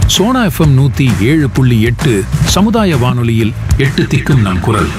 Sona FM நூத்தி ஏழு புள்ளி எட்டு சமுதாய வானொலியில் எட்டு திக்கும் நம் குரல்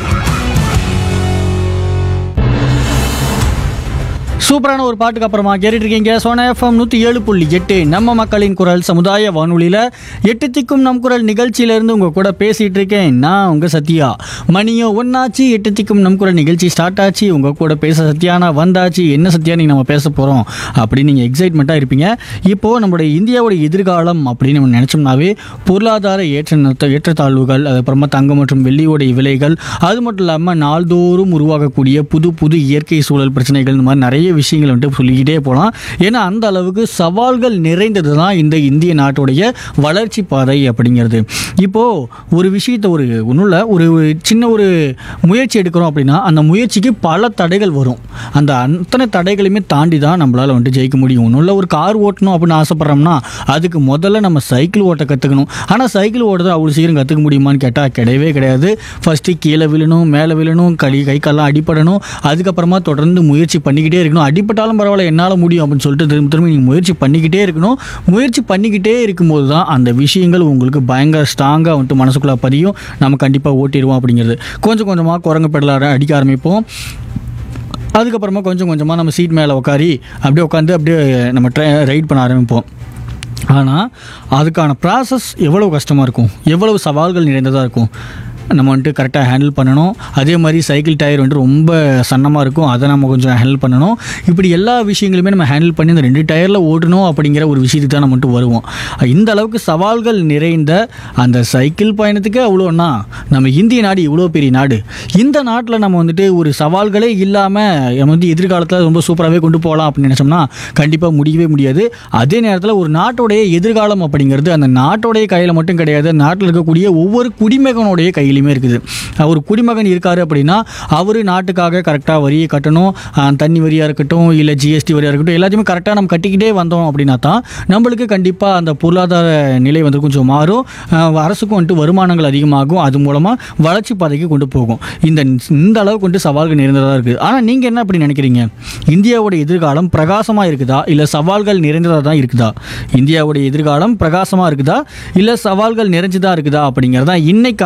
சூப்பரான ஒரு பாட்டுக்கு அப்புறமா கேட்டுட்டு இருக்கீங்க சோனா எஃப்எம் நூற்றி ஏழு புள்ளி எட்டு நம்ம மக்களின் குரல் சமுதாய வானொலியில் எட்டு திக்கும் நம் குரல் நிகழ்ச்சியிலேருந்து உங்கள் கூட பேசிகிட்டு இருக்கேன் நான் உங்கள் சத்யா மணியோ ஒன்னாச்சு எட்டு திக்கும் நம் குரல் நிகழ்ச்சி ஸ்டார்ட் ஆச்சு உங்கள் கூட பேச சத்யானா வந்தாச்சு என்ன சத்யா நீங்கள் நம்ம பேச போகிறோம் அப்படின்னு நீங்கள் எக்ஸைட்மெண்ட்டாக இருப்பீங்க இப்போது நம்மளுடைய இந்தியாவோட எதிர்காலம் அப்படின்னு நம்ம நினச்சோம்னாவே பொருளாதார ஏற்ற நிறுத்த ஏற்றத்தாழ்வுகள் அதுக்கப்புறமா தங்கம் மற்றும் வெள்ளியோடைய விலைகள் அது மட்டும் இல்லாமல் நாள்தோறும் உருவாகக்கூடிய புது புது இயற்கை சூழல் பிரச்சனைகள் இந்த மாதிரி நிறைய விஷயங்கள் வந்துட்டு சொல்லிக்கிட்டே போகலாம் ஏன்னா அந்த அளவுக்கு சவால்கள் நிறைந்தது தான் இந்த இந்திய நாட்டுடைய வளர்ச்சி பாதை அப்படிங்கிறது இப்போது ஒரு விஷயத்தை ஒரு ஒன்றும் இல்லை ஒரு ஒரு சின்ன ஒரு முயற்சி எடுக்கிறோம் அப்படின்னா அந்த முயற்சிக்கு பல தடைகள் வரும் அந்த அத்தனை தடைகளையுமே தாண்டி தான் நம்மளால் வந்துட்டு ஜெயிக்க முடியும் ஒன்றும் இல்லை ஒரு கார் ஓட்டணும் அப்படின்னு ஆசைப்பட்றோம்னா அதுக்கு முதல்ல நம்ம சைக்கிள் ஓட்ட கற்றுக்கணும் ஆனால் சைக்கிள் ஓட்டுறது அவ்வளோ சீக்கிரம் கற்றுக்க முடியுமான்னு கேட்டால் கிடையவே கிடையாது ஃபஸ்ட்டு கீழே விழணும் மேலே விழணும் கை கை கால்லாம் அடிப்படணும் அதுக்கப்புறமா தொடர்ந்து முயற்சி பண்ணிக்கிட்டே இருக்கணும் அடிப்பட்டாலும் பரவாயில்ல என்னால் முடியும் அப்படின்னு சொல்லிட்டு திரும்ப திரும்ப நீங்கள் முயற்சி பண்ணிக்கிட்டே இருக்கணும் முயற்சி பண்ணிக்கிட்டே இருக்கும்போது தான் அந்த விஷயங்கள் உங்களுக்கு பயங்கர ஸ்ட்ராங்காக வந்துட்டு மனசுக்குள்ளே பதியும் நம்ம கண்டிப்பாக ஓட்டிடுவோம் அப்படிங்கிறது கொஞ்சம் கொஞ்சமாக குரங்கு பெடலாட அடிக்க ஆரம்பிப்போம் அதுக்கப்புறமா கொஞ்சம் கொஞ்சமாக நம்ம சீட் மேலே உட்காரி அப்படியே உட்காந்து அப்படியே நம்ம ட்ரை ரைட் பண்ண ஆரம்பிப்போம் ஆனால் அதுக்கான ப்ராசஸ் எவ்வளவு கஷ்டமாக இருக்கும் எவ்வளவு சவால்கள் நிறைந்ததாக இருக்கும் நம்ம வந்துட்டு கரெக்டாக ஹேண்டில் பண்ணணும் அதே மாதிரி சைக்கிள் டயர் வந்துட்டு ரொம்ப சன்னமாக இருக்கும் அதை நம்ம கொஞ்சம் ஹேண்டில் பண்ணணும் இப்படி எல்லா விஷயங்களுமே நம்ம ஹேண்டில் பண்ணி இந்த ரெண்டு டயரில் ஓடணும் அப்படிங்கிற ஒரு விஷயத்துக்கு தான் நம்ம வந்துட்டு வருவோம் இந்த அளவுக்கு சவால்கள் நிறைந்த அந்த சைக்கிள் பயணத்துக்கு அவ்வளோன்னா நம்ம இந்திய நாடு இவ்வளோ பெரிய நாடு இந்த நாட்டில் நம்ம வந்துட்டு ஒரு சவால்களே இல்லாமல் நம்ம வந்து எதிர்காலத்தில் ரொம்ப சூப்பராகவே கொண்டு போகலாம் அப்படின்னு நினச்சோம்னா கண்டிப்பாக முடியவே முடியாது அதே நேரத்தில் ஒரு நாட்டுடைய எதிர்காலம் அப்படிங்கிறது அந்த நாட்டுடைய கையில் மட்டும் கிடையாது நாட்டில் இருக்கக்கூடிய ஒவ்வொரு குடிமகனுடைய கையிலையுமே இருக்குது ஒரு குடிமகன் இருக்காரு அப்படின்னா அவர் நாட்டுக்காக கரெக்டாக வரியை கட்டணும் அஹ் தண்ணி வரியாக இருக்கட்டும் இல்லை ஜிஎஸ்டி வரியாக இருக்கட்டும் எல்லாத்தையுமே கரெக்டாக நம்ம கட்டிக்கிட்டே வந்தோம் அப்படின்னா தான் நம்மளுக்கு கண்டிப்பாக அந்த பொருளாதார நிலை வந்து கொஞ்சம் மாறும் அஹ் அரசுக்கும் வந்துட்டு வருமானங்கள் அதிகமாகும் அது மூலமாக வளர்ச்சி பாதைக்கு கொண்டு போகும் இந்த இந்த அளவுக்கு வந்துட்டு சவால்கள் நிறைந்ததாக இருக்குது ஆனால் நீங்கள் என்ன அப்படி நினைக்கிறீங்க இந்தியாவோட எதிர்காலம் பிரகாசமாக இருக்குதா இல்லை சவால்கள் நிறைந்ததாக தான் இருக்குதா இந்தியாவுடைய எதிர்காலம் பிரகாசமாக இருக்குதா இல்லை சவால்கள் நிறைஞ்சதாக இருக்குதா அப்படிங்கிறது தான் இன்னைக்கு